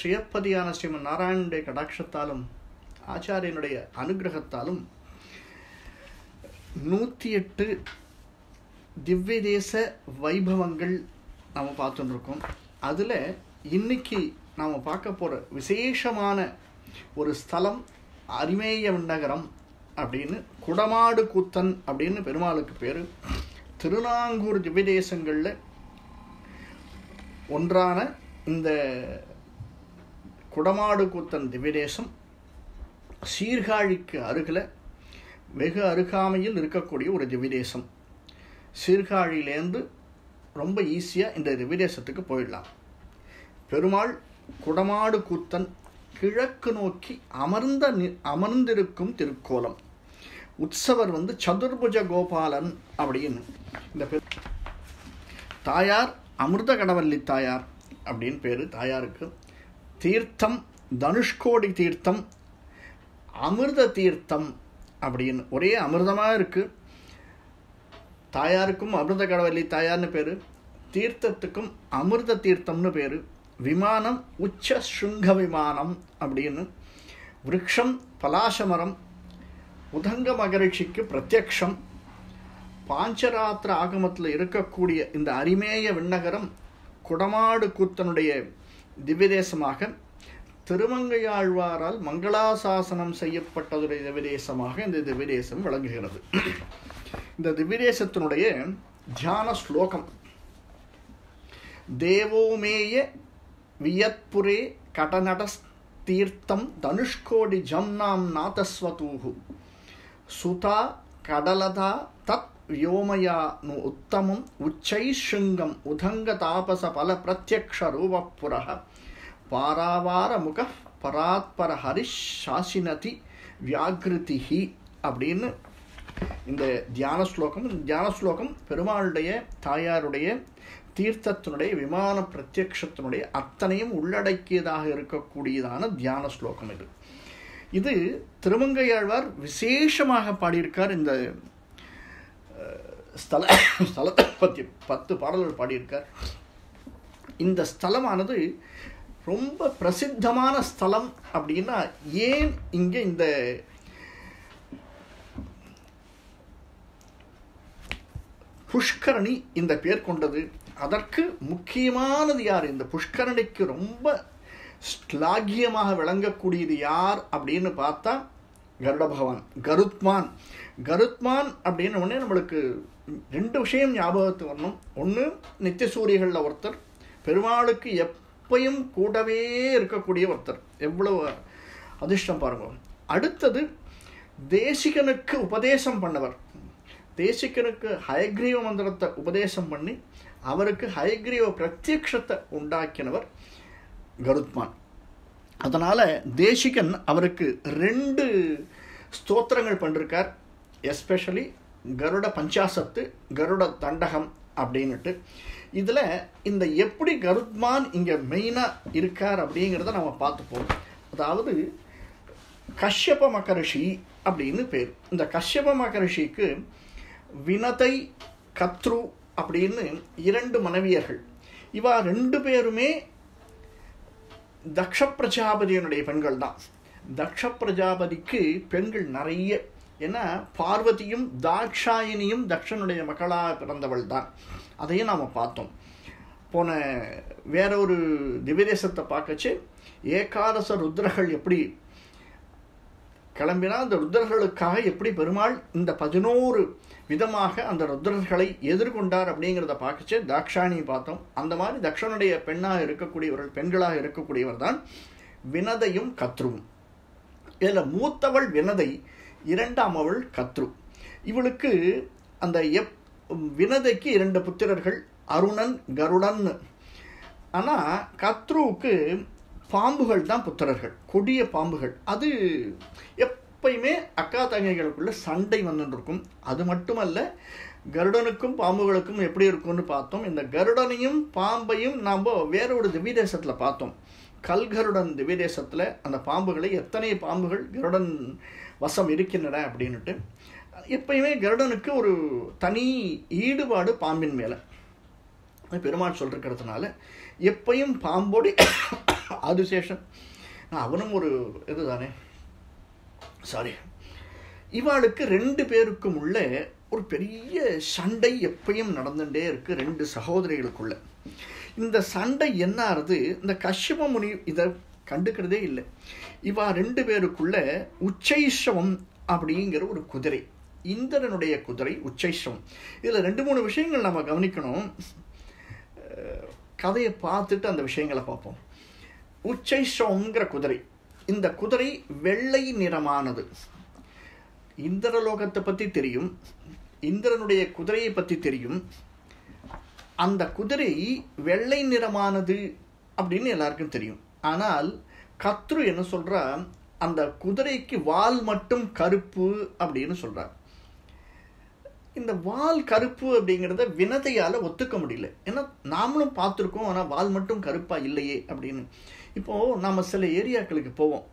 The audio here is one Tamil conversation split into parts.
ஸ்ரீயப்பதியான ஸ்ரீமன் நாராயணனுடைய கடாட்சத்தாலும் ஆச்சாரியனுடைய அனுகிரகத்தாலும் நூற்றி எட்டு திவ்ய தேச வைபவங்கள் நாம் பார்த்துட்டு இருக்கோம் அதில் இன்னைக்கு நாம் பார்க்க போகிற விசேஷமான ஒரு ஸ்தலம் அரிமேய நகரம் அப்படின்னு குடமாடு கூத்தன் அப்படின்னு பெருமாளுக்கு பேர் திருநாங்கூர் திவ்ய தேசங்களில் ஒன்றான இந்த குடமாடு கூத்தன் திவ்யதேசம் சீர்காழிக்கு அருகில் வெகு அருகாமையில் இருக்கக்கூடிய ஒரு திவ்யதேசம் சீர்காழியிலேருந்து ரொம்ப ஈஸியாக இந்த திவ்யதேசத்துக்கு போயிடலாம் பெருமாள் குடமாடு கூத்தன் கிழக்கு நோக்கி அமர்ந்த நி- அமர்ந்திருக்கும் திருக்கோலம் உற்சவர் வந்து சதுர்புஜ கோபாலன் அப்படின்னு இந்த பெ- தாயார் அமிர்த கடவல்லி தாயார் அப்படின்னு பேர் தாயாருக்கு தீர்த்தம் தனுஷ்கோடி தீர்த்தம் அமிர்த தீர்த்தம் அப்படின்னு ஒரே அமிர்தமாக இருக்குது தாயாருக்கும் அமிர்த கடவல்லி தாயார்னு பேர் தீர்த்தத்துக்கும் அமிர்த தீர்த்தம்னு பேர் விமானம் உச்ச ஸ்ருங்க விமானம் அப்படின்னு விருட்சம் பலாசமரம் உதங்க மகரிஷிக்கு பிரத்யக்ஷம் பாஞ்சராத்திர ஆகமத்தில் இருக்கக்கூடிய இந்த அரிமேய விண்ணகரம் குடமாடு கூத்தனுடைய திவ்யதேசமாக திருமங்கையாழ்வாரால் மங்களாசாசனம் செய்யப்பட்டதுடைய திவ்யதேசமாக இந்த திவ்யதேசம் விளங்குகிறது இந்த திவ்யதேசத்தினுடைய தியான ஸ்லோகம் தேவோமேய வியத்புரே கடநட தீர்த்தம் தனுஷ்கோடி ஜம்னாம் நாதஸ்வதூஹு சுதா கடலதா தத் ವ್ಯೋಮಯಾ ನು ಉತ್ತಮಂ ಉಚ್ಚೈಶೃಂಗಂ ಉದಂಗ ತಾಪಸ ಫಲ ಪ್ರತ್ಯಕ್ಷ ರೂಪಪುರ ಪಾರಾವಾರ ಮುಖ பராத்பர ஹரிஷ் சாசினதி வியாகிருதி அப்படின்னு இந்த தியான ஸ்லோகம் இந்த தியான ஸ்லோகம் பெருமாளுடைய தாயாருடைய தீர்த்தத்தினுடைய விமான பிரத்யக்ஷத்தினுடைய அத்தனையும் உள்ளடக்கியதாக இருக்கக்கூடியதான தியான ஸ்லோகம் இது இது திருமங்கையாழ்வார் விசேஷமாக பாடியிருக்கார் இந்த ஸ்தல ஸ்தலத்தை பற்றி பத்து பாடல்கள் பாடியிருக்கார் இந்த ஸ்தலமானது ரொம்ப பிரசித்தமான ஸ்தலம் அப்படின்னா ஏன் இங்கே இந்த புஷ்கரணி இந்த பேர் கொண்டது அதற்கு முக்கியமானது யார் இந்த புஷ்கரணிக்கு ரொம்ப ஸ்லாகியமாக விளங்கக்கூடியது யார் அப்படின்னு பார்த்தா கருட பகவான் கருத்மான் கருத்மான் அப்படின்னு உடனே நம்மளுக்கு ரெண்டு விஷயம் ஞாபகத்துக்கு வரணும் ஒன்று நித்தியசூரிகளில் ஒருத்தர் பெருமாளுக்கு எப்பயும் கூடவே இருக்கக்கூடிய ஒருத்தர் எவ்வளவு அதிர்ஷ்டம் பாருங்க அடுத்தது தேசிகனுக்கு உபதேசம் பண்ணவர் தேசிகனுக்கு ஹயக்ரீவ மந்திரத்தை உபதேசம் பண்ணி அவருக்கு ஹயக்ரீவ பிரத்யக்ஷத்தை உண்டாக்கினவர் கருத்மான் அதனால் தேசிகன் அவருக்கு ரெண்டு ஸ்தோத்திரங்கள் பண்ணிருக்கார் எஸ்பெஷலி கருட பஞ்சாசத்து கருட தண்டகம் அப்படின்னுட்டு இதில் இந்த எப்படி கருத்மான் இங்கே மெயினாக இருக்கார் அப்படிங்கிறத நம்ம பார்த்துப்போம் அதாவது கஷ்யப மகரிஷி அப்படின்னு பேர் இந்த கஷ்யப மகரிஷிக்கு வினதை கத்ரு அப்படின்னு இரண்டு மனைவியர்கள் இவா ரெண்டு பேருமே தக்ஷ பிரஜாபதியினுடைய பெண்கள் தான் தக்ஷ பிரஜாபதிக்கு பெண்கள் நிறைய ஏன்னா பார்வதியும் தாட்சாயினியும் தக்ஷனுடைய மகளாக பிறந்தவள் தான் அதையும் நாம் பார்த்தோம் போன வேற ஒரு திவ்யதேசத்தை பார்க்கச்சு ஏகாதச ருத்ரர்கள் எப்படி கிளம்பினா அந்த ருத்ரர்களுக்காக எப்படி பெருமாள் இந்த பதினோரு விதமாக அந்த ருத்ரர்களை எதிர்கொண்டார் அப்படிங்கிறத பார்க்கச்சு தாக்ஷாணியை பார்த்தோம் அந்த மாதிரி தக்ஷனுடைய பெண்ணாக இருக்கக்கூடியவர்கள் பெண்களாக இருக்கக்கூடியவர் தான் வினதையும் கத்ருவும் இதில் மூத்தவள் வினதை இரண்டாம் அவள் கத்ரு இவளுக்கு அந்த எப் வினதைக்கு இரண்டு புத்திரர்கள் அருணன் கருடன் ஆனால் கத்ருவுக்கு பாம்புகள் தான் புத்திரர்கள் கொடிய பாம்புகள் அது எப்பயுமே அக்கா தங்கைகளுக்குள்ள சண்டை வந்துட்டு இருக்கும் அது மட்டுமல்ல கருடனுக்கும் பாம்புகளுக்கும் எப்படி இருக்கும்னு பார்த்தோம் இந்த கருடனையும் பாம்பையும் நாம் வேற ஒரு திவ்யதேசத்தில் பார்த்தோம் கல்கருடன் திவ்யதேசத்தில் அந்த பாம்புகளை எத்தனை பாம்புகள் கருடன் வசம் இருக்கின்றன அப்படின்னுட்டு எப்பயுமே கருடனுக்கு ஒரு தனி ஈடுபாடு பாம்பின் மேலே பெருமாள் சொல்லிருக்கிறதுனால எப்பயும் பாம்போடு ஆதிசேஷன் அவனும் ஒரு இதுதானே சாரி இவாளுக்கு ரெண்டு பேருக்கும் உள்ள ஒரு பெரிய சண்டை எப்பயும் நடந்துட்டே இருக்கு ரெண்டு சகோதரிகளுக்குள்ள இந்த சண்டை என்ன ஆறுது இந்த கஷ்யப முனி இதை கண்டுக்கிறதே இல்லை இவா ரெண்டு பேருக்குள்ள உச்சைஷவம் அப்படிங்கிற ஒரு குதிரை இந்திரனுடைய குதிரை உச்சைஷவம் இதில் ரெண்டு மூணு விஷயங்கள் நம்ம கவனிக்கணும் அஹ், கதையை பார்த்துட்டு அந்த விஷயங்களை பார்ப்போம் உச்சைஷவங்கிற குதிரை இந்த குதிரை வெள்ளை நிறமானது இந்திரலோகத்தை பற்றி தெரியும் இந்திரனுடைய குதிரையை பற்றி தெரியும் அந்த குதிரை வெள்ளை நிறமானது அப்படின்னு எல்லாருக்கும் தெரியும் ஆனால் கத்ரு என்ன சொல்றா அந்த குதிரைக்கு வால் மட்டும் கருப்பு அப்படின்னு சொல்றார் இந்த வால் கருப்பு அப்படிங்கிறத வினதையால ஒத்துக்க முடியல ஏன்னா நாமளும் பார்த்துருக்கோம் ஆனால் வால் மட்டும் கருப்பா இல்லையே அப்படின்னு இப்போ நாம சில ஏரியாக்களுக்கு போவோம்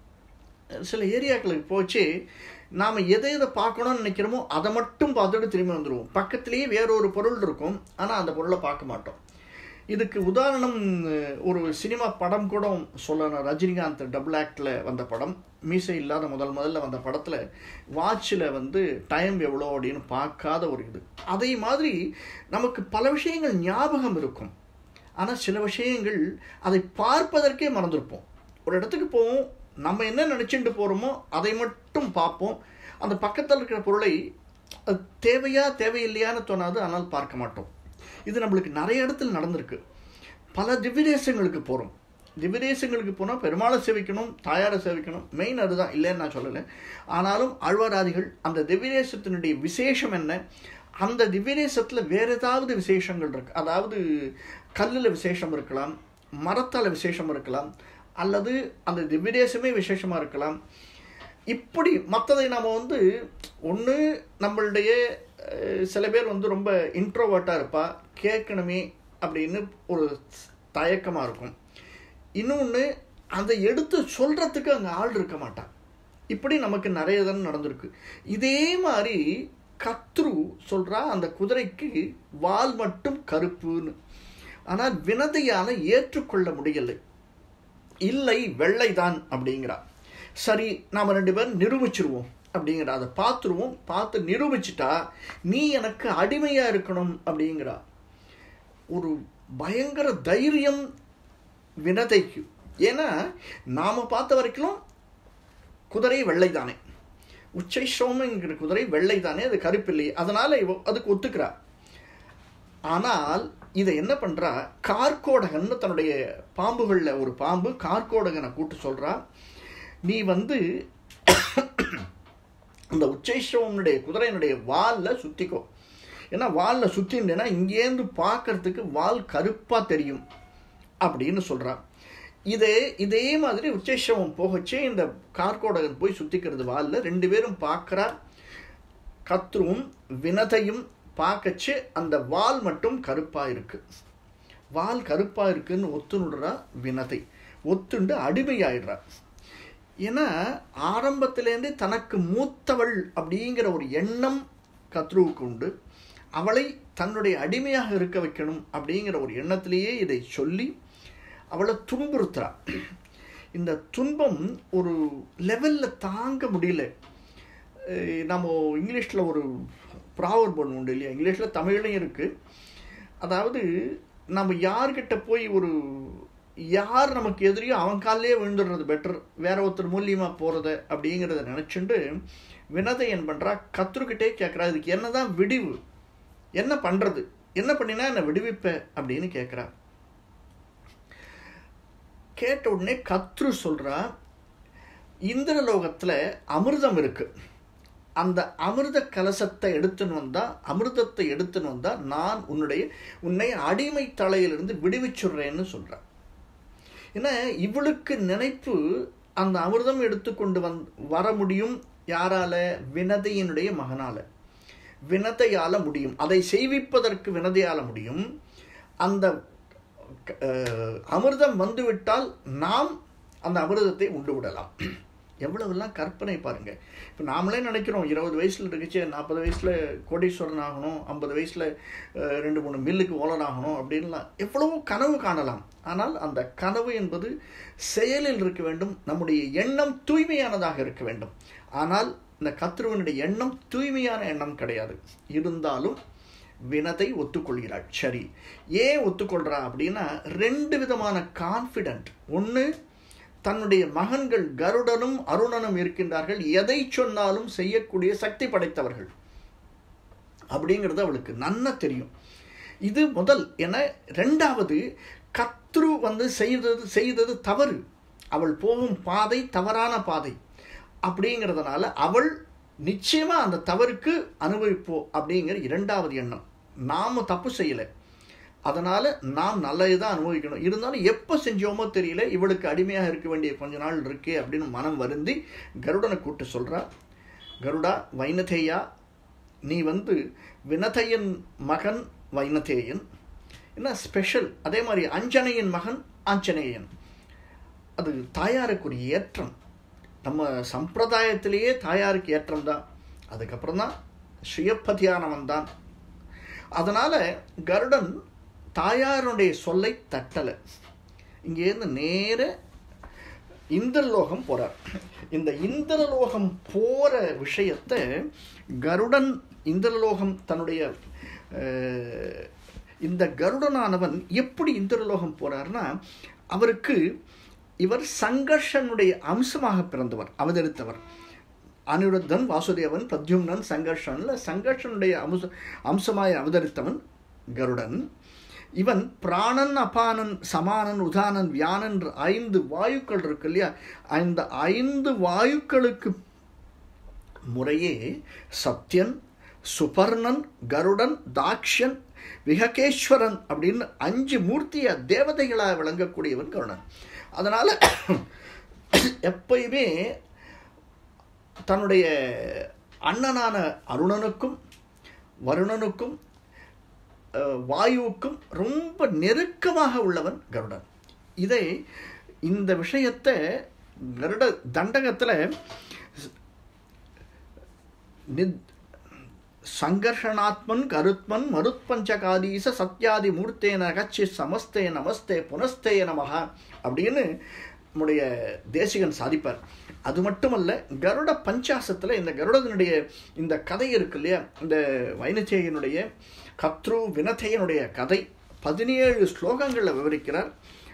சில ஏரியாக்களுக்கு போச்சு நாம் எதை எதை பார்க்கணும்னு நினைக்கிறோமோ அதை மட்டும் பார்த்துட்டு திரும்பி வந்துடுவோம் பக்கத்துலேயே வேற ஒரு பொருள் இருக்கும் ஆனால் அந்த பொருளை பார்க்க மாட்டோம் இதுக்கு உதாரணம் அஹ், ஒரு சினிமா படம் கூட சொல்லணும் ரஜினிகாந்த் டபுள் ஆக்டில் வந்த படம் மீசை இல்லாத முதல் முதல்ல வந்த படத்தில் வாட்சில் வந்து டைம் எவ்வளோ அப்படின்னு பார்க்காத ஒரு இது அதே மாதிரி நமக்கு பல விஷயங்கள் ஞாபகம் இருக்கும் ஆனால் சில விஷயங்கள் அதை பார்ப்பதற்கே மறந்துருப்போம் ஒரு இடத்துக்கு போவோம் நம்ம என்ன நினச்சிட்டு போகிறோமோ அதை மட்டும் பார்ப்போம் அந்த பக்கத்தில் இருக்கிற பொருளை அது தேவையா தேவையில்லையான்னு தோணாது ஆனால் பார்க்க மாட்டோம் இது நம்மளுக்கு நிறைய இடத்துல நடந்திருக்கு பல திவ்யதேசங்களுக்கு போகிறோம் திவ்யதேசங்களுக்கு போனால் பெருமாளை சேவிக்கணும் தாயாரை சேவிக்கணும் மெயின் அதுதான் இல்லைன்னு நான் சொல்லலை ஆனாலும் ஆழ்வாராதிகள் அந்த திவ்யதேசத்தினுடைய விசேஷம் என்ன அந்த திவ்யதேசத்தில் வேற ஏதாவது விசேஷங்கள் இருக்கு அதாவது கல்லில் விசேஷம் இருக்கலாம் மரத்தால் விசேஷம் இருக்கலாம் அல்லது அந்த திவ்யதேசமே விசேஷமாக இருக்கலாம் இப்படி மற்றதை நாம் வந்து ஒன்று நம்மளுடைய அஹ், சில பேர் வந்து ரொம்ப இன்ட்ரோவர்ட்டாக இருப்பா கேட்கணுமே அப்படின்னு ஒரு தயக்கமாக இருக்கும் இன்னொன்று அதை எடுத்து சொல்கிறதுக்கு அங்கே ஆள் இருக்க மாட்டான் இப்படி நமக்கு நிறைய தான் நடந்திருக்கு இதே மாதிரி கத்ரு சொல்கிறா அந்த குதிரைக்கு வால் மட்டும் கருப்புன்னு ஆனால் வினதையால் ஏற்றுக்கொள்ள முடியலை இல்லை வெள்ளைதான் அப்படிங்கிறா சரி நாம் ரெண்டு பேரும் நிரூபிச்சிருவோம் அப்படிங்கிறா அதை பார்த்துருவோம் பார்த்து நிரூபிச்சிட்டா நீ எனக்கு அடிமையா இருக்கணும் அப்படிங்கிறா ஒரு பயங்கர தைரியம் வினதைக்கு ஏன்னா நாம பார்த்த வரைக்கும் குதிரை வெள்ளைதானே உச்சை சோமங்கிற குதிரை வெள்ளைதானே அது கருப்பில்லையே அதனால இவ அதுக்கு ஒத்துக்கிறா ஆனால் இதை என்ன பண்றா கார்கோடகன்னு தன்னுடைய பாம்புகளில் ஒரு பாம்பு கார்கோடகனை கூட்டு சொல்றா நீ வந்து அந்த உச்சைஷவனுடைய குதிரையினுடைய வாலில் சுத்திக்கோ ஏன்னா வாலில் சுத்தின்றேன்னா இங்கேருந்து பார்க்கறதுக்கு வால் கருப்பாக தெரியும் அப்படின்னு சொல்றா இதே இதே மாதிரி உச்சேஷவம் போகச்சே இந்த கார்கோடகன் போய் சுத்திக்கிறது வாலில் ரெண்டு பேரும் பார்க்குறா கத்ருவும் வினதையும் பார்க்கச்சு அந்த வால் மட்டும் கருப்பா இருக்கு வால் கருப்பா இருக்குன்னு ஒத்துணுடுறா வினதை ஒத்துண்டு அடிமையாயிடுறா ஏன்னா ஆரம்பத்திலேருந்தே தனக்கு மூத்தவள் அப்படிங்கிற ஒரு எண்ணம் கத்ருவுக்கு உண்டு அவளை தன்னுடைய அடிமையாக இருக்க வைக்கணும் அப்படிங்கிற ஒரு எண்ணத்திலேயே இதை சொல்லி அவளை துன்புறுத்துறா இந்த துன்பம் ஒரு லெவலில் தாங்க முடியல அஹ் நம்ம இங்கிலீஷில் ஒரு ப்ராவர்ப் ஒன்று உண்டு இல்லையா இங்கிலீஷில் தமிழ்லையும் இருக்குது அதாவது நம்ம யார்கிட்ட போய் ஒரு யார் நமக்கு எதிரியோ அவன் காலிலே விழுந்துடுறது பெட்டர் வேற ஒருத்தர் மூலியமாக போகிறத அப்படிங்கிறத நினச்சிண்டு வினதை என்ன பண்ணுறா கத்துருக்கிட்டே கேட்குறா இதுக்கு என்னதான் விடிவு என்ன பண்ணுறது என்ன பண்ணினா என்னை விடுவிப்ப அப்படின்னு கேட்குறா கேட்ட உடனே கத்ரு சொல்றா இந்திரலோகத்தில் அமிர்தம் இருக்கு அந்த அமிர்த கலசத்தை எடுத்துன்னு வந்தா அமிர்தத்தை எடுத்துன்னு வந்தா நான் உன்னுடைய உன்னை அடிமை தலையிலிருந்து விடுவிச்சுடுறேன்னு சொல்றேன் ஏன்னா இவளுக்கு நினைப்பு அந்த அமிர்தம் எடுத்துக்கொண்டு வந் வர முடியும் யாரால வினதையினுடைய மகனால வினதையால முடியும் அதை செய்விப்பதற்கு வினதையால முடியும் அந்த அஹ், அமிர்தம் வந்துவிட்டால் நாம் அந்த அமிர்தத்தை உண்டு விடலாம் எவ்வளவெல்லாம் கற்பனை பாருங்கள் இப்போ நாமளே நினைக்கிறோம் இருபது வயசில் இருக்குச்சு நாற்பது வயசில் கோடீஸ்வரன் ஆகணும் ஐம்பது வயசில் ரெண்டு மூணு மில்லுக்கு ஓலன் ஆகணும் அப்படின்லாம் எவ்வளவோ கனவு காணலாம் ஆனால் அந்த கனவு என்பது செயலில் இருக்க வேண்டும் நம்முடைய எண்ணம் தூய்மையானதாக இருக்க வேண்டும் ஆனால் இந்த கத்ருவனுடைய எண்ணம் தூய்மையான எண்ணம் கிடையாது இருந்தாலும் வினதை ஒத்துக்கொள்கிறாள் சரி ஏன் ஒத்துக்கொள்கிறா அப்படின்னா ரெண்டு விதமான கான்ஃபிடென்ட் ஒன்று தன்னுடைய மகன்கள் கருடனும் அருணனும் இருக்கின்றார்கள் எதை சொன்னாலும் செய்யக்கூடிய சக்தி படைத்தவர்கள் அப்படிங்கிறது அவளுக்கு நன்ன தெரியும் இது முதல் என ரெண்டாவது கத்ரு வந்து செய்தது செய்தது தவறு அவள் போகும் பாதை தவறான பாதை அப்படிங்கிறதுனால அவள் நிச்சயமா அந்த தவறுக்கு அனுபவிப்போம் அப்படிங்கிற இரண்டாவது எண்ணம் நாம தப்பு செய்யலை அதனால் நாம் நல்லது தான் அனுபவிக்கணும் இருந்தாலும் எப்போ செஞ்சோமோ தெரியல இவளுக்கு அடிமையாக இருக்க வேண்டிய கொஞ்ச நாள் இருக்கே அப்படின்னு மனம் வருந்தி கருடனை கூப்பிட்டு சொல்கிறா கருடா வைனதேயா நீ வந்து வினதையன் மகன் வைனதேயன் என்ன ஸ்பெஷல் அதே மாதிரி அஞ்சனையின் மகன் ஆஞ்சநேயன் அது தாயாருக்குரிய ஏற்றம் நம்ம சம்பிரதாயத்திலேயே தாயாருக்கு ஏற்றம் தான் அதுக்கப்புறம் தான் ஸ்ரீயப்பதியானவன் தான் அதனால் கருடன் தாயாருடைய சொல்லை தட்டலை இங்கேருந்து நேர இந்திரலோகம் போகிறார் இந்த இந்திரலோகம் போகிற விஷயத்தை கருடன் இந்திரலோகம் தன்னுடைய இந்த கருடனானவன் எப்படி இந்திரலோகம் போகிறார்னா அவருக்கு இவர் சங்கர்ஷனுடைய அம்சமாக பிறந்தவர் அவதரித்தவர் அனிருத்தன் வாசுதேவன் பத்யும்னன் சங்கர்ஷன்ல சங்கர்ஷனுடைய அம்ச அம்சமாய் அவதரித்தவன் கருடன் இவன் பிராணன் அபானன் சமானன் உதானன் வியானன் ஐந்து வாயுக்கள் இருக்கு இல்லையா அந்த ஐந்து வாயுக்களுக்கு முறையே சத்யன் சுபர்ணன் கருடன் தாக்ஷன் விககேஸ்வரன் அப்படின்னு அஞ்சு மூர்த்திய தேவதைகளாக விளங்கக்கூடியவன் கருடன் அதனால எப்பயுமே தன்னுடைய அண்ணனான அருணனுக்கும் வருணனுக்கும் வாயுவுக்கும் ரொம்ப நெருக்கமாக உள்ளவன் கருடன் இதை இந்த விஷயத்தை கருட தண்டகத்தில் சங்கர்ஷனாத்மன் கருத்மன் மருத்பஞ்சகாதீச சத்யாதி மூர்த்தேன கச்சி சமஸ்தே நமஸ்தே புனஸ்தே நமகா அப்படின்னு நம்முடைய தேசிகன் சாதிப்பார் அது மட்டுமல்ல கருட பஞ்சாசத்தில் இந்த கருடனுடைய இந்த கதை இருக்கு இல்லையா இந்த வைனச்சேயனுடைய கத்ரு வினத்தையனுடைய கதை பதினேழு ஸ்லோகங்களில் விவரிக்கிறார்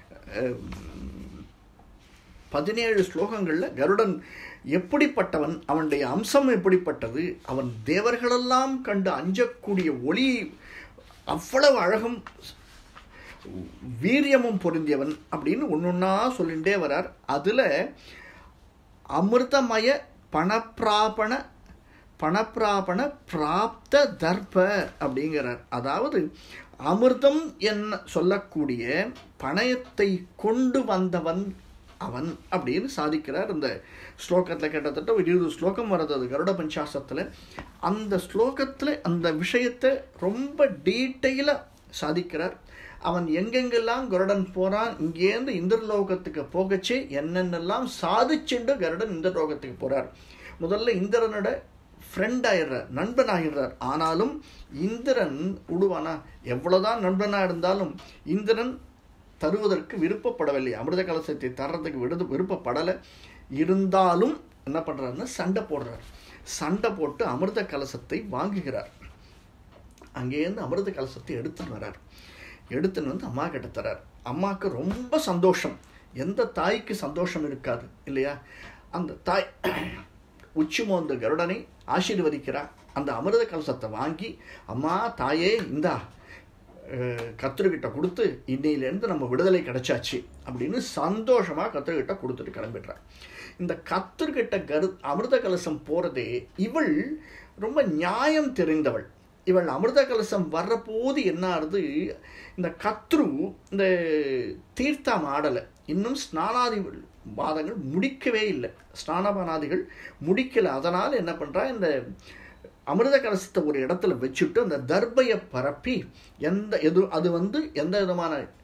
பதினேழு ஸ்லோகங்களில் கருடன் எப்படிப்பட்டவன் அவனுடைய அம்சம் எப்படிப்பட்டது அவன் தேவர்களெல்லாம் கண்டு அஞ்சக்கூடிய ஒளி அவ்வளவு அழகும் வீரியமும் பொருந்தியவன் அப்படின்னு ஒன்று ஒன்றா சொல்லிகிட்டே வரார் அதில் அமிர்தமய பணப்பிராபண பணப்பிராபண பிராப்த தர்ப்ப அப்படிங்கிறார் அதாவது அமிர்தம் என்ன சொல்லக்கூடிய பணயத்தை கொண்டு வந்தவன் அவன் அப்படின்னு சாதிக்கிறார் இந்த ஸ்லோகத்தில் கிட்டத்தட்ட ஒரு இருபது ஸ்லோகம் வருது அது கருட பஞ்சாசத்தில் அந்த ஸ்லோகத்தில் அந்த விஷயத்தை ரொம்ப டீட்டெயிலாக சாதிக்கிறார் அவன் எங்கெங்கெல்லாம் கருடன் போகிறான் இங்கேருந்து இந்திரலோகத்துக்கு போகச்சே என்னென்னலாம் சாதிச்சுண்டு கருடன் இந்திரலோகத்துக்கு போகிறார் முதல்ல இந்திரனோட ஃப்ரெண்ட் ஆயிடுறார் நண்பன் ஆகிடுறார் ஆனாலும் இந்திரன் விடுவானா எவ்வளோதான் நண்பனாக இருந்தாலும் இந்திரன் தருவதற்கு விருப்பப்படவில்லை அமிர்த கலசத்தை தர்றதுக்கு விடுது விருப்பப்படலை இருந்தாலும் என்ன பண்ணுறாருன்னா சண்டை போடுறார் சண்டை போட்டு அமிர்த கலசத்தை வாங்குகிறார் அங்கேருந்து அமிர்த கலசத்தை எடுத்துன்னு வர்றார் எடுத்துன்னு வந்து அம்மா கிட்ட தரார் அம்மாவுக்கு ரொம்ப சந்தோஷம் எந்த தாய்க்கு சந்தோஷம் இருக்காது இல்லையா அந்த தாய் உச்சி மோந்த கருடனை ஆசீர்வதிக்கிறார் அந்த அமிர்த கலசத்தை வாங்கி அம்மா தாயே இந்தா கத்திரிக்கிட்ட கொடுத்து இன்னையிலேருந்து நம்ம விடுதலை கிடைச்சாச்சு அப்படின்னு சந்தோஷமாக கத்திரிக்கிட்ட கொடுத்துட்டு கிளம்பிடுறார் இந்த கத்திரிக்கிட்ட கரு அமிர்த கலசம் போகிறதே இவள் ரொம்ப நியாயம் தெரிந்தவள் இவள் அமிர்த கலசம் வர்ற போது என்ன ஆகுது இந்த கத்ரு இந்த தீர்த்தம் ஆடலை இன்னும் ஸ்நானாதி வாதங்கள் முடிக்கவே இல்லை ஸ்நானபானாதிகள் முடிக்கலை அதனால் என்ன பண்ணுறா இந்த அமிர்த கலசத்தை ஒரு இடத்துல வச்சுட்டு அந்த தர்பையை பரப்பி எந்த எது அது வந்து எந்த விதமான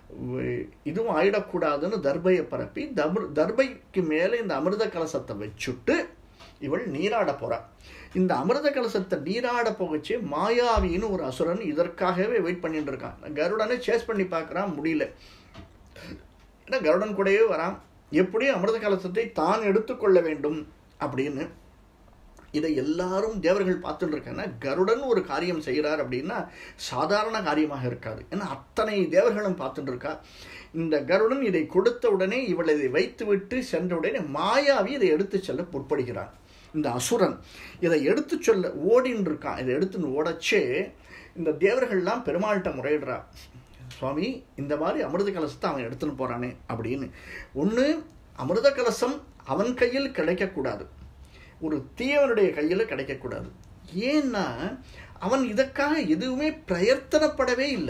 வே- இதுவும் ஆயிடக்கூடாதுன்னு தர்பையை பரப்பி தபு தர்பைக்கு மேலே இந்த அமிர்த கலசத்தை வச்சுட்டு இவள் நீராட போறா இந்த அமிர்த கலசத்தை நீராட போகச்சு மாயாவின்னு ஒரு அசுரன் இதற்காகவே வெயிட் பண்ணிட்டு இருக்கான் கருடனை சேஸ் பண்ணி பார்க்கறான் முடியல ஏன்னா கருடன் கூடவே வரான் எப்படி அமிர்த கலசத்தை தான் எடுத்துக்கொள்ள வேண்டும் அப்படின்னு இதை எல்லாரும் தேவர்கள் பார்த்துட்டு இருக்காங்க கருடன் ஒரு காரியம் செய்கிறார் அப்படின்னா சாதாரண காரியமாக இருக்காது ஏன்னா அத்தனை தேவர்களும் பார்த்துட்டு இருக்கா இந்த கருடன் இதை கொடுத்த உடனே இவள் இதை வைத்துவிட்டு சென்ற உடனே மாயாவி இதை எடுத்து செல்ல முற்படுகிறான் இந்த அசுரன் இதை எடுத்து சொல்ல ஓடின்னு இருக்கான் இதை எடுத்துன்னு ஓடச்சே இந்த தேவர்கள்லாம் பெருமாள்கிட்ட முறையிடுறா சுவாமி இந்த மாதிரி அமிர்த கலசத்தை அவன் எடுத்துன்னு போறானே அப்படின்னு ஒன்று அமிர்த கலசம் அவன் கையில் கிடைக்கக்கூடாது ஒரு தீயவனுடைய கையில் கிடைக்கக்கூடாது ஏன்னா அவன் இதற்காக எதுவுமே பிரயத்தனப்படவே இல்லை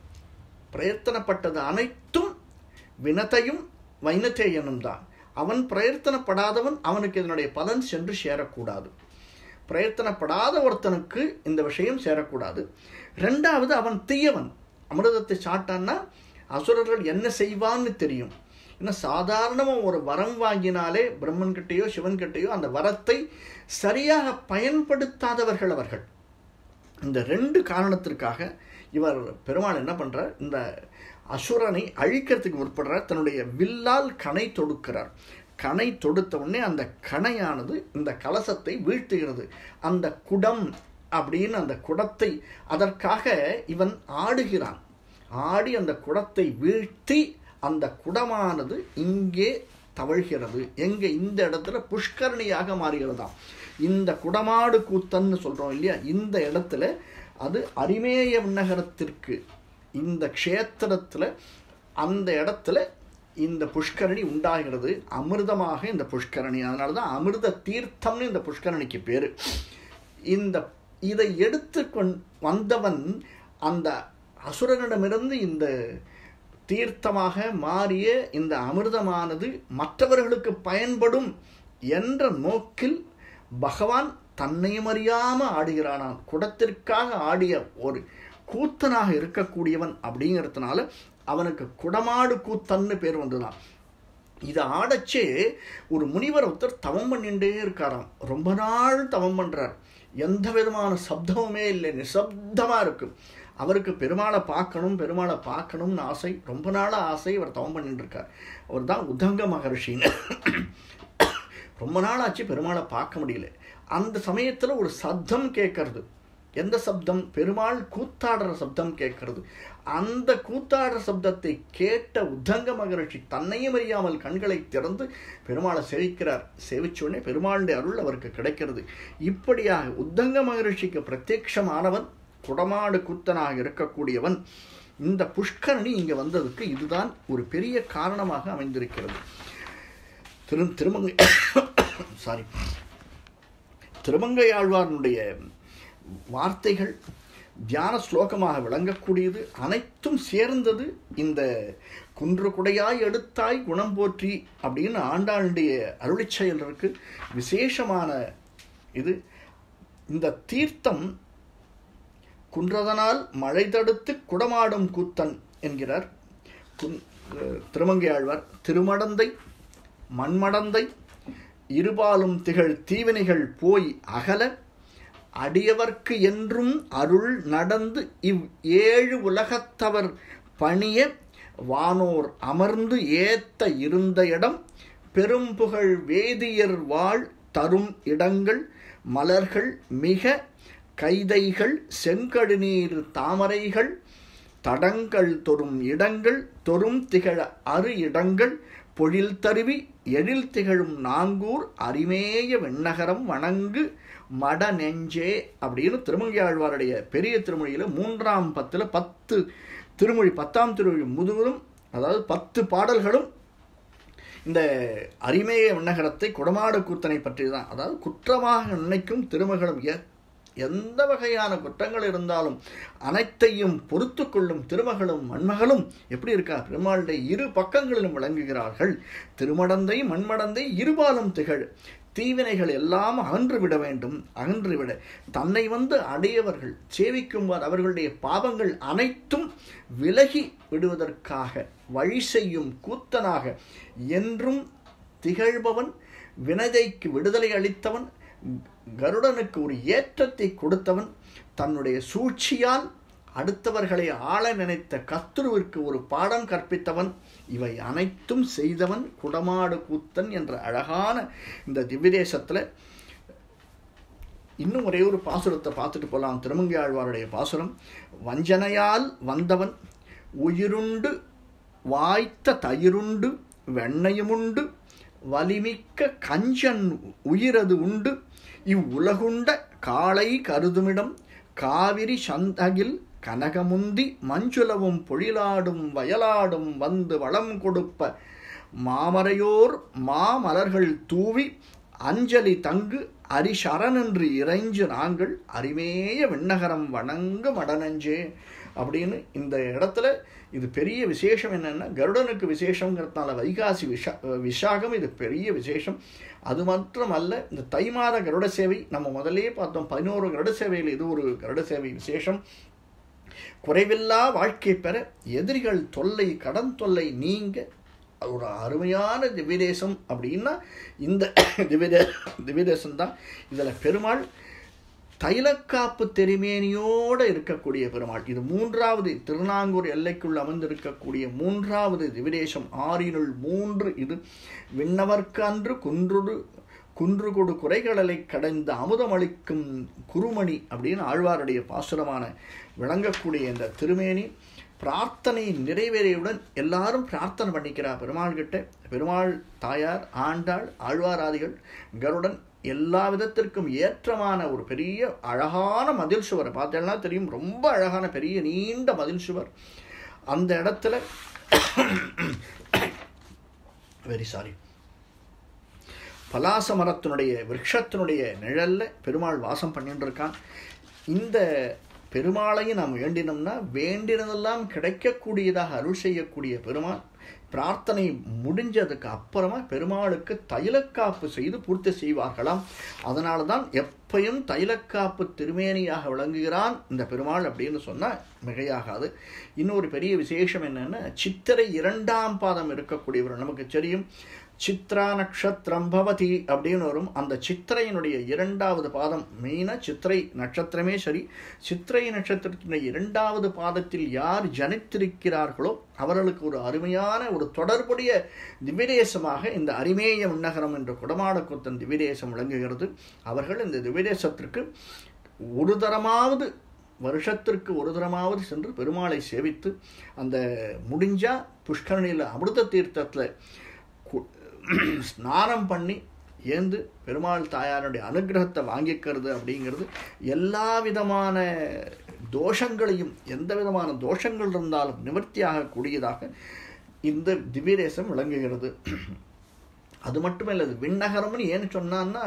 பிரயத்தனப்பட்டது அனைத்தும் வினத்தையும் வைனத்தேயனும் தான் அவன் பிரயத்தனப்படாதவன் அவனுக்கு இதனுடைய பலன் சென்று சேரக்கூடாது பிரயத்தனப்படாத ஒருத்தனுக்கு இந்த விஷயம் சேரக்கூடாது ரெண்டாவது அவன் தீயவன் அமிர்தத்தை சாட்டான்னா அசுரர்கள் என்ன செய்வான்னு தெரியும் ஏன்னா சாதாரணமாக ஒரு வரம் வாங்கினாலே பிரம்மன் கிட்டேயோ சிவன் கிட்டேயோ அந்த வரத்தை சரியாக பயன்படுத்தாதவர்கள் அவர்கள் இந்த ரெண்டு காரணத்திற்காக இவர் பெருமாள் என்ன பண்றார் இந்த அசுரனை அழிக்கிறதுக்கு முற்படுறார் தன்னுடைய வில்லால் கணை தொடுக்கிறார் கணை தொடுத்த உடனே அந்த கணையானது இந்த கலசத்தை வீழ்த்துகிறது அந்த குடம் அப்படின்னு அந்த குடத்தை அதற்காக இவன் ஆடுகிறான் ஆடி அந்த குடத்தை வீழ்த்தி அந்த குடமானது இங்கே தவழ்கிறது எங்க இந்த இடத்துல புஷ்கரணியாக மாறுகிறதாம் இந்த குடமாடு கூத்தன்னு சொல்றோம் இல்லையா இந்த இடத்துல அது அரிமேய நகரத்திற்கு இந்த க்ஷேத்திரத்துல அந்த இடத்துல இந்த புஷ்கரணி உண்டாகிறது அமிர்தமாக இந்த புஷ்கரணி அதனால தான் அமிர்த தீர்த்தம்னு இந்த புஷ்கரணிக்கு பேரு இந்த இதை எடுத்து கொண் வந்தவன் அந்த அசுரனிடமிருந்து இந்த தீர்த்தமாக மாறிய இந்த அமிர்தமானது மற்றவர்களுக்கு பயன்படும் என்ற நோக்கில் பகவான் தன்னையும் அறியாம ஆடுகிறானான் குடத்திற்காக ஆடிய ஒரு கூத்தனாக இருக்கக்கூடியவன் அப்படிங்கிறதுனால அவனுக்கு குடமாடு கூத்தன்னு பேர் வந்துதான் இதை ஆடச்சே ஒரு முனிவர் ஒருத்தர் தவம் பண்ணிட்டே இருக்காராம் ரொம்ப நாள் தவம் பண்றார் எந்த விதமான சப்தமுமே இல்லை நிசப்தமா இருக்கு அவருக்கு பெருமாளை பார்க்கணும் பெருமாளை பார்க்கணும்னு ஆசை ரொம்ப நாளாக ஆசை அவர் தவம் பண்ணிட்டு இருக்கார் அவர் தான் உதங்க மகர்ஷின்னு ரொம்ப நாள் ஆச்சு பெருமாளை பார்க்க முடியல அந்த சமயத்தில் ஒரு சப்தம் கேட்கறது எந்த சப்தம் பெருமாள் கூத்தாடுற சப்தம் கேட்கறது அந்த கூத்தாடுற சப்தத்தை கேட்ட உத்தங்க மகரிஷி தன்னையும் அறியாமல் கண்களை திறந்து பெருமாளை சேவிக்கிறார் சேவிச்ச உடனே பெருமாளுடைய அருள் அவருக்கு கிடைக்கிறது இப்படியாக உத்தங்க மகரிஷிக்கு பிரத்யக்ஷமானவன் குடமாடு கூத்தனாக இருக்கக்கூடியவன் இந்த புஷ்கரணி இங்க வந்ததுக்கு இதுதான் ஒரு பெரிய காரணமாக அமைந்திருக்கிறது திரு திருமங்கை சாரி திருமங்கையாழ்வாரனுடைய வார்த்தைகள் தியான ஸ்லோகமாக விளங்கக்கூடியது அனைத்தும் சேர்ந்தது இந்த குன்று குடையாய் எடுத்தாய் குணம் போற்றி அப்படின்னு ஆண்டாளுடைய அருளிச் செயல் இருக்கு விசேஷமான இது இந்த தீர்த்தம் குன்றதனால் மழை தடுத்து குடமாடும் கூத்தன் என்கிறார் குன்- அஹ் திருமங்கையாழ்வார் திருமடந்தை மண்மடந்தை இருபாலும் திகழ் தீவினைகள் போய் அகல அடியவர்க்கு என்றும் அருள் நடந்து இவ் ஏழு உலகத்தவர் பணிய வானோர் அமர்ந்து ஏத்த இருந்த இடம் பெரும்புகழ் வேதியர் வாழ் தரும் இடங்கள் மலர்கள் மிக கைதைகள் செங்கடுநீர் தாமரைகள் தடங்கள் தொறும் இடங்கள் தொறும் திகழ அரு இடங்கள் பொழில் தருவி எழில் திகழும் நாங்கூர் அரிமேய வெண்ணகரம் வணங்கு மட நெஞ்சே அப்படின்னு திருமங்கையாழ்வாருடைய பெரிய திருமொழியில மூன்றாம் பத்துல பத்து திருமொழி பத்தாம் திருமொழி முழுவதும் அதாவது பத்து பாடல்களும் இந்த அரிமேய விண்ணகரத்தை குடமாடு கூத்தனை பற்றி தான் அதாவது குற்றமாக நினைக்கும் திருமகளும் எ- எந்த வகையான குற்றங்கள் இருந்தாலும் அனைத்தையும் பொறுத்து கொள்ளும் திருமகளும் மண்மகளும் எப்படி இருக்கா பெருமாளுடைய இரு பக்கங்களிலும் விளங்குகிறார்கள் திருமடந்தை மண்மடந்தை இருபாலும் திகழ் தீவினைகள் எல்லாம் அகன்று விட வேண்டும் அகன்று விட தன்னை வந்து அடையவர்கள் சேவிக்கும்போது அவர்களுடைய பாவங்கள் அனைத்தும் விலகி விடுவதற்காக வழி செய்யும் கூத்தனாக என்றும் திகழ்பவன் வினதைக்கு விடுதலை அளித்தவன் கருடனுக்கு ஒரு ஏற்றத்தை கொடுத்தவன் தன்னுடைய சூழ்ச்சியால் அடுத்தவர்களை ஆள நினைத்த கத்துருவிற்கு ஒரு பாடம் கற்பித்தவன் இவை அனைத்தும் செய்தவன் குடமாடு கூத்தன் என்ற அழகான இந்த திவ்யதேசத்தில் இன்னும் ஒரே ஒரு பாசுரத்தை பார்த்துட்டு போகலாம் திருமங்கை ஆழ்வாருடைய பாசுரம் வஞ்சனையால் வந்தவன் உயிருண்டு வாய்த்த தயிருண்டு வெண்ணையுமுண்டு வலிமிக்க கஞ்சன் உயிரது உண்டு இவ்வுலகுண்ட காளை கருதுமிடம் காவிரி சந்தகில் கனகமுந்தி மஞ்சுளவும் பொழிலாடும் வயலாடும் வந்து வளம் கொடுப்ப மாமரையோர் மாமலர்கள் தூவி அஞ்சலி தங்கு அரிசரணென்று இறைஞ்சு நாங்கள் அரிமேய விண்ணகரம் வணங்க மடனஞ்சே அப்படின்னு இந்த இடத்துல இது பெரிய விசேஷம் என்னென்னா கருடனுக்கு விசேஷங்கிறதுனால வைகாசி விஷா விஷாகம் இது பெரிய விசேஷம் அது மாத்திரமல்ல இந்த தை மாத கருட சேவை நம்ம முதல்லயே பார்த்தோம் பதினோரு கருட சேவையில் இது ஒரு கருட சேவை விசேஷம் குறைவில்லா வாழ்க்கை பெற எதிரிகள் தொல்லை கடன் தொல்லை நீங்க ஒரு அருமையான திவ்யதேசம் அப்படின்னா இந்த திவ்யதே திவ்யதேசம் தான் இதில் பெருமாள் தைலக்காப்பு தெரிமேனியோடு இருக்கக்கூடிய பெருமாள் இது மூன்றாவது திருநாங்கூர் எல்லைக்குள் அமர்ந்திருக்கக்கூடிய மூன்றாவது திவிதேசம் ஆறினுள் மூன்று இது விண்ணவர்க்கு அன்று குன்றுடு குன்று கொடு குறைகளலை கடைந்த அமுதமளிக்கும் குருமணி அப்படின்னு ஆழ்வாருடைய பாசுரமான விளங்கக்கூடிய இந்த திருமேனி பிரார்த்தனை நிறைவேறியவுடன் எல்லாரும் பிரார்த்தனை பண்ணிக்கிறா பெருமாள் கிட்ட பெருமாள் தாயார் ஆண்டாள் ஆழ்வாராதிகள் கருடன் எல்லா விதத்திற்கும் ஏற்றமான ஒரு பெரிய அழகான மதில் சுவர் பார்த்தேன்னா தெரியும் ரொம்ப அழகான பெரிய நீண்ட மதில் சுவர் அந்த இடத்துல வெரி சாரி பலாச மரத்தினுடைய விரக்ஷத்தினுடைய நிழல்ல பெருமாள் வாசம் பண்ணிட்டு இருக்கான் இந்த பெருமாளையும் நாம் வேண்டினோம்னா வேண்டினதெல்லாம் கிடைக்கக்கூடியதாக அருள் செய்யக்கூடிய பெருமாள் பிரார்த்தனை முடிஞ்சதுக்கு அப்புறமா பெருமாளுக்கு தைலக்காப்பு செய்து பூர்த்தி செய்வார்களாம் அதனால தான் எப்பயும் தைலக்காப்பு திருமேனியாக விளங்குகிறான் இந்த பெருமாள் அப்படின்னு சொன்னால் மிகையாகாது இன்னொரு பெரிய விசேஷம் என்னென்னா சித்திரை இரண்டாம் பாதம் இருக்கக்கூடியவர் நமக்கு தெரியும் சித்ரா நக்ஷத்திரம் பவதி அப்படின்னு வரும் அந்த சித்திரையினுடைய இரண்டாவது பாதம் மெயினாக சித்திரை நட்சத்திரமே சரி சித்திரை நட்சத்திரத்தினுடைய இரண்டாவது பாதத்தில் யார் ஜனித்திருக்கிறார்களோ அவர்களுக்கு ஒரு அருமையான ஒரு தொடர்புடைய திவ்யதேசமாக இந்த அரிமேய விண்ணகரம் என்ற குடமாடக்குத்தன் திவ்யதேசம் விளங்குகிறது அவர்கள் இந்த திவ்யதேசத்திற்கு ஒரு தரமாவது வருஷத்திற்கு ஒரு தரமாவது சென்று பெருமாளை சேவித்து அந்த முடிஞ்சா புஷ்கரணியில் அமிர்த தீர்த்தத்தில் ஸ்நானம் பண்ணி ஏந்து பெருமாள் தாயாருடைய அனுகிரகத்தை வாங்கிக்கிறது அப்படிங்கிறது எல்லா விதமான தோஷங்களையும் எந்த விதமான தோஷங்கள் இருந்தாலும் நிவர்த்தியாக கூடியதாக இந்த திவ்யதேசம் விளங்குகிறது அது மட்டும் இல்லை விண்ணகரம்னு ஏன்னு சொன்னான்னா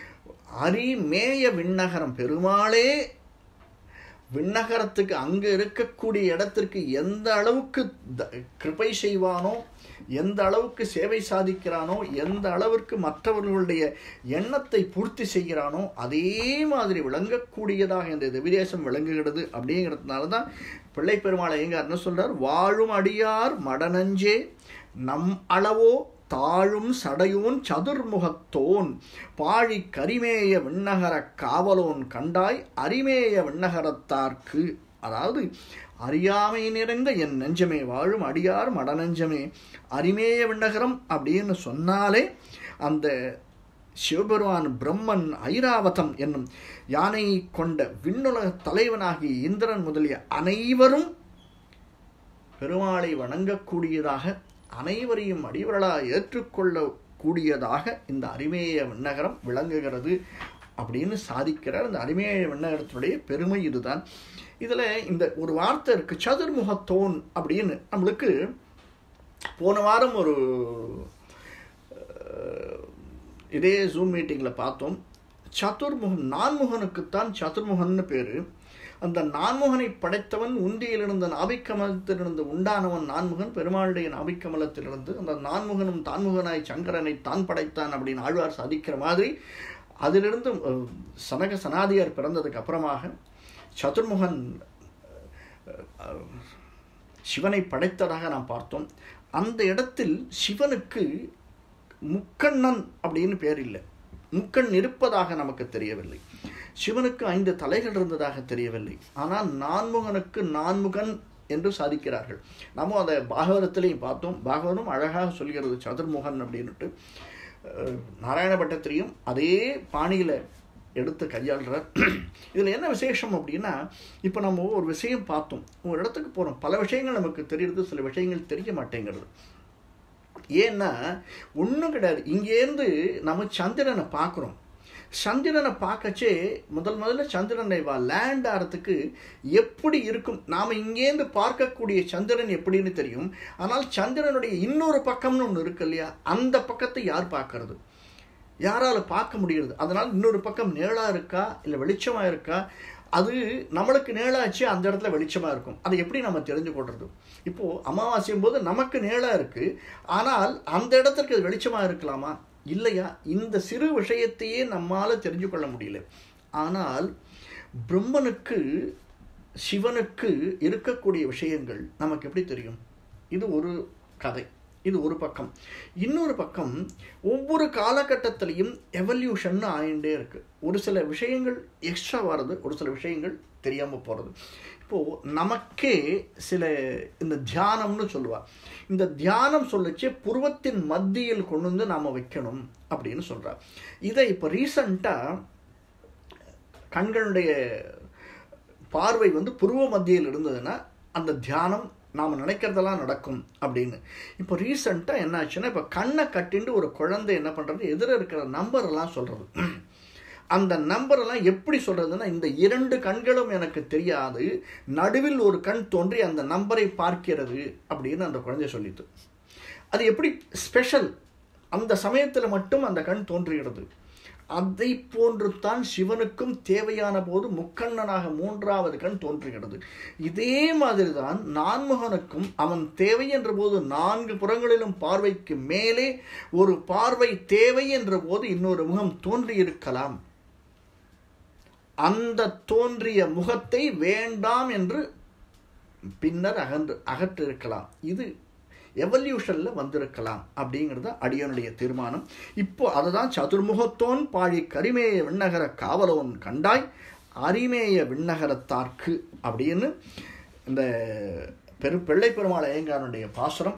அரிமேய விண்ணகரம் பெருமாளே விண்ணகரத்துக்கு அங்கே இருக்கக்கூடிய இடத்திற்கு எந்த அளவுக்கு கிருப்பை செய்வானோ எந்த அளவுக்கு சேவை சாதிக்கிறானோ எந்த அளவிற்கு மற்றவர்களுடைய எண்ணத்தை பூர்த்தி செய்கிறானோ அதே மாதிரி விளங்கக்கூடியதாக இந்த திவிதேசம் விளங்குகிறது அப்படிங்கிறதுனால தான் பிள்ளை பெருமாளை எங்க என்ன சொல்றார் வாழும் அடியார் மடனஞ்சே நம் அளவோ தாழும் சடையோன் சதுர்முகத்தோன் பாழி கரிமேய விண்ணகர காவலோன் கண்டாய் அரிமேய விண்ணகரத்தார்க்கு அதாவது அறியாமை நிறைந்த என் நெஞ்சமே வாழும் அடியார் மடநெஞ்சமே அரிமேய விண்ணகரம் அப்படின்னு சொன்னாலே அந்த சிவபெருமான் பிரம்மன் ஐராவதம் என்னும் யானை கொண்ட விண்ணுலக தலைவனாகிய இந்திரன் முதலிய அனைவரும் பெருமாளை வணங்கக்கூடியதாக அனைவரையும் அடிவர்களாக ஏற்றுக்கொள்ளக்கூடியதாக இந்த அரிமேய விண்ணகரம் விளங்குகிறது அப்படின்னு சாதிக்கிறார் இந்த அரிமேய விண்ணகரத்தினுடைய பெருமை இதுதான் இதில் இந்த ஒரு வார்த்தை இருக்குது சதுர்முகத்தோன் அப்படின்னு நம்மளுக்கு போன வாரம் ஒரு இதே ஜூம் மீட்டிங்கில் பார்த்தோம் சதுர்முகன் நான்முகனுக்குத்தான் சதுர்முகன்னு பேரு அந்த நான்முகனை படைத்தவன் உந்தியிலிருந்த நாபிக்கமலத்திலிருந்து உண்டானவன் நான்முகன் பெருமாளுடைய நாபிக்கமலத்திலிருந்து அந்த நான்முகனும் தான்முகனாய் சங்கரனை தான் படைத்தான் அப்படின்னு ஆழ்வார் சாதிக்கிற மாதிரி அதிலிருந்து அஹ், சனக சனாதியார் பிறந்ததுக்கு அப்புறமாக சதுர்முகன் அஹ், சிவனை படைத்ததாக நாம் பார்த்தோம் அந்த இடத்தில் சிவனுக்கு முக்கண்ணன் அப்படின்னு பேர் இல்லை முக்கண் இருப்பதாக நமக்கு தெரியவில்லை சிவனுக்கு ஐந்து தலைகள் இருந்ததாக தெரியவில்லை ஆனால் நான்முகனுக்கு நான்முகன் என்று சாதிக்கிறார்கள் நாமும் அதை பாகவதத்திலையும் பார்த்தோம் பாகவதம் அழகாக சொல்கிறது சதுர்முகன் அப்படின்னுட்டு அஹ், நாராயண பட்டத்திரியும் அதே பாணியில் எடுத்து கையாளுறார் இதில் என்ன விசேஷம் அப்படின்னா இப்போ நம்ம ஒரு விஷயம் பார்த்தோம் ஒரு இடத்துக்கு போகிறோம் பல விஷயங்கள் நமக்கு தெரியுது சில விஷயங்கள் தெரிய மாட்டேங்கிறது ஏன்னா ஒன்றும் கிடையாது இங்கேருந்து நம்ம சந்திரனை பார்க்குறோம் சந்திரனை பார்க்கச்சே முதல் முதல்ல சந்திரனை வா லேண்ட் ஆகிறதுக்கு எப்படி இருக்கும் நாம் இங்கேருந்து பார்க்கக்கூடிய சந்திரன் எப்படின்னு தெரியும் ஆனால் சந்திரனுடைய இன்னொரு பக்கம்னு ஒன்று இருக்கு இல்லையா அந்த பக்கத்தை யார் பார்க்கறது யாரால பார்க்க முடியுது அதனால் இன்னொரு பக்கம் நேளாக இருக்கா இல்லை வெளிச்சமாக இருக்கா அது நம்மளுக்கு நேளாச்சு அந்த இடத்துல வெளிச்சமாக இருக்கும் அதை எப்படி நம்ம தெரிஞ்சு கொள்றது இப்போது அமாவாசையும் போது நமக்கு நேளாக இருக்குது ஆனால் அந்த இடத்துக்கு அது வெளிச்சமாக இருக்கலாமா இல்லையா இந்த சிறு விஷயத்தையே நம்மால் தெரிஞ்சு கொள்ள முடியல ஆனால் பிரம்மனுக்கு சிவனுக்கு இருக்கக்கூடிய விஷயங்கள் நமக்கு எப்படி தெரியும் இது ஒரு கதை இது ஒரு பக்கம் இன்னொரு பக்கம் ஒவ்வொரு காலகட்டத்திலையும் எவல்யூஷன் ஆயிண்டே இருக்கு ஒரு சில விஷயங்கள் எக்ஸ்ட்ரா வர்றது ஒரு சில விஷயங்கள் தெரியாமல் போகிறது இப்போது நமக்கே சில இந்த தியானம்னு சொல்லுவா இந்த தியானம் சொல்லிச்சு புருவத்தின் மத்தியில் கொண்டு வந்து நாம் வைக்கணும் அப்படின்னு சொல்றா இதை இப்போ ரீசண்டாக கண்களுடைய பார்வை வந்து புருவ மத்தியில் இருந்ததுன்னா அந்த தியானம் நாம் நினைக்கிறதெல்லாம் நடக்கும் அப்படின்னு இப்போ ரீசண்டாக என்ன ஆச்சுன்னா இப்போ கண்ணை கட்டிண்டு ஒரு குழந்தை என்ன பண்ணுறது எதிர இருக்கிற நம்பரெல்லாம் சொல்கிறது அந்த நம்பரெல்லாம் எப்படி சொல்கிறதுன்னா இந்த இரண்டு கண்களும் எனக்கு தெரியாது நடுவில் ஒரு கண் தோன்றி அந்த நம்பரை பார்க்கிறது அப்படின்னு அந்த குழந்தை சொல்லிட்டு அது எப்படி ஸ்பெஷல் அந்த சமயத்தில் மட்டும் அந்த கண் தோன்றுகிறது அதை போன்று தான் சிவனுக்கும் தேவையான போது முக்கண்ணனாக மூன்றாவது கண் தோன்றுகிறது இதே மாதிரி தான் நான்முகனுக்கும் அவன் தேவை என்ற போது நான்கு புறங்களிலும் பார்வைக்கு மேலே ஒரு பார்வை தேவை என்ற போது இன்னொரு முகம் தோன்றியிருக்கலாம் அந்த தோன்றிய முகத்தை வேண்டாம் என்று பின்னர் அகன்று அகற்றிருக்கலாம் இது எவல்யூஷனில் வந்திருக்கலாம் அப்படிங்கிறது அடியனுடைய தீர்மானம் இப்போ அதை தான் சதுர்முகத்தோன் பாழி கரிமேய விண்ணகர காவலோன் கண்டாய் அரிமேய விண்ணகரத்தார்க்கு அப்படின்னு இந்த பெரு பிள்ளை பெருமாள் ஐயங்காரனுடைய பாசுரம்